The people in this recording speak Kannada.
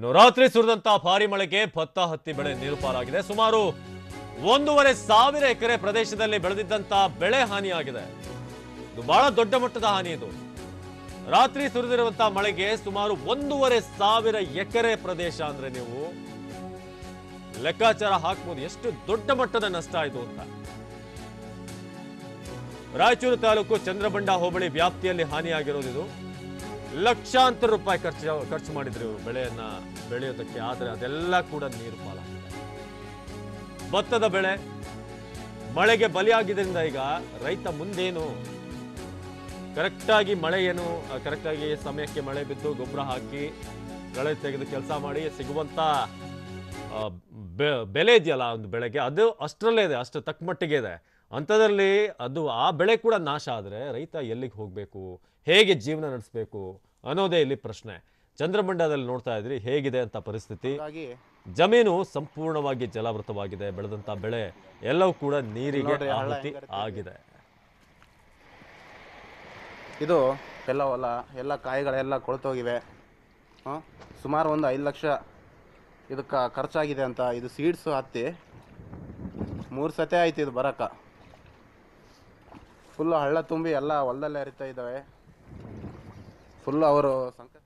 ಇನ್ನು ರಾತ್ರಿ ಸುರಿದಂತ ಭಾರಿ ಮಳೆಗೆ ಭತ್ತ ಹತ್ತಿ ಬೆಳೆ ನೀರು ಪಾಲಾಗಿದೆ ಸುಮಾರು ಒಂದೂವರೆ ಸಾವಿರ ಎಕರೆ ಪ್ರದೇಶದಲ್ಲಿ ಬೆಳೆದಿದ್ದಂತ ಬೆಳೆ ಹಾನಿಯಾಗಿದೆ ಇದು ಬಹಳ ದೊಡ್ಡ ಮಟ್ಟದ ಹಾನಿ ಇದು ರಾತ್ರಿ ಸುರಿದಿರುವಂತಹ ಮಳೆಗೆ ಸುಮಾರು ಒಂದೂವರೆ ಸಾವಿರ ಎಕರೆ ಪ್ರದೇಶ ಅಂದ್ರೆ ನೀವು ಲೆಕ್ಕಾಚಾರ ಹಾಕ್ಬೋದು ಎಷ್ಟು ದೊಡ್ಡ ಮಟ್ಟದ ನಷ್ಟ ಆಯ್ತು ಅಂತ ರಾಯಚೂರು ತಾಲೂಕು ಚಂದ್ರಬಂಡ ಹೋಬಳಿ ವ್ಯಾಪ್ತಿಯಲ್ಲಿ ಹಾನಿಯಾಗಿರೋದು ಇದು ಲಕ್ಷಾಂತರ ರೂಪಾಯಿ ಖರ್ಚು ಖರ್ಚು ಮಾಡಿದ್ರು ಇವರು ಬೆಳೆಯನ್ನ ಬೆಳೆಯೋದಕ್ಕೆ ಆದ್ರೆ ಅದೆಲ್ಲ ಕೂಡ ನೀರು ಪಾಲಾಗಿದೆ ಭತ್ತದ ಬೆಳೆ ಮಳೆಗೆ ಬಲಿಯಾಗಿದ್ದರಿಂದ ಈಗ ರೈತ ಮುಂದೇನು ಕರೆಕ್ಟಾಗಿ ಮಳೆ ಏನು ಕರೆಕ್ಟಾಗಿ ಸಮಯಕ್ಕೆ ಮಳೆ ಬಿದ್ದು ಗೊಬ್ಬರ ಹಾಕಿ ಬೆಳೆ ತೆಗೆದು ಕೆಲಸ ಮಾಡಿ ಸಿಗುವಂತ ಆ, ಬೆ- ಬೆಲೆ ಇದೆಯಲ್ಲ ಒಂದು ಬೆಳೆಗೆ ಅದು ಅಷ್ಟರಲ್ಲೇ ಇದೆ ಅಷ್ಟು ತಕ್ಕ ಮಟ್ಟಿಗೆ ಇದೆ ಅಂಥದ್ರಲ್ಲಿ ಅದು ಆ ಬೆಳೆ ಕೂಡ ನಾಶ ಆದರೆ ರೈತ ಎಲ್ಲಿಗೆ ಹೋಗಬೇಕು ಹೇಗೆ ಜೀವನ ನಡೆಸಬೇಕು ಅನ್ನೋದೇ ಇಲ್ಲಿ ಪ್ರಶ್ನೆ ಚಂದ್ರಮಂಡಲದಲ್ಲಿ ನೋಡ್ತಾ ಇದ್ರಿ ಹೇಗಿದೆ ಅಂತ ಪರಿಸ್ಥಿತಿ ಹಾಗಾಗಿ ಜಮೀನು ಸಂಪೂರ್ಣವಾಗಿ ಜಲಾವೃತವಾಗಿದೆ ಬೆಳೆದಂತ ಬೆಳೆ ಎಲ್ಲವೂ ಕೂಡ ನೀರಿಗೆ ನೋಡ್ರಿ, ಹಳ್ಳ ಆಹುತಿ ಹೆಂಗಿರುತ್ತೆ ಆಗಿದೆ ಇದು ಎಲ್ಲ ಹೊಲ ಎಲ್ಲ ಕಾಯಿಗಳೆಲ್ಲ ಕೊಳ್ತೋಗಿವೆ ಹಾಂ ಸುಮಾರು ಒಂದು ಐದು ಲಕ್ಷ ಇದಕ್ಕೆ ಖರ್ಚಾಗಿದೆ ಅಂತ ಇದು ಸೀಡ್ಸು ಹತ್ತಿ ಮೂರು ಸತೆ ಆಯ್ತು ಇದು ಬರೋಕ ಫುಲ್ಲು ಹಳ್ಳ ತುಂಬಿ ಎಲ್ಲ ಹೊಲದಲ್ಲೇ ಹರಿತಾ ಇದ್ದಾವೆ ಫುಲ್ಲು ಅವರು ಸಂಕ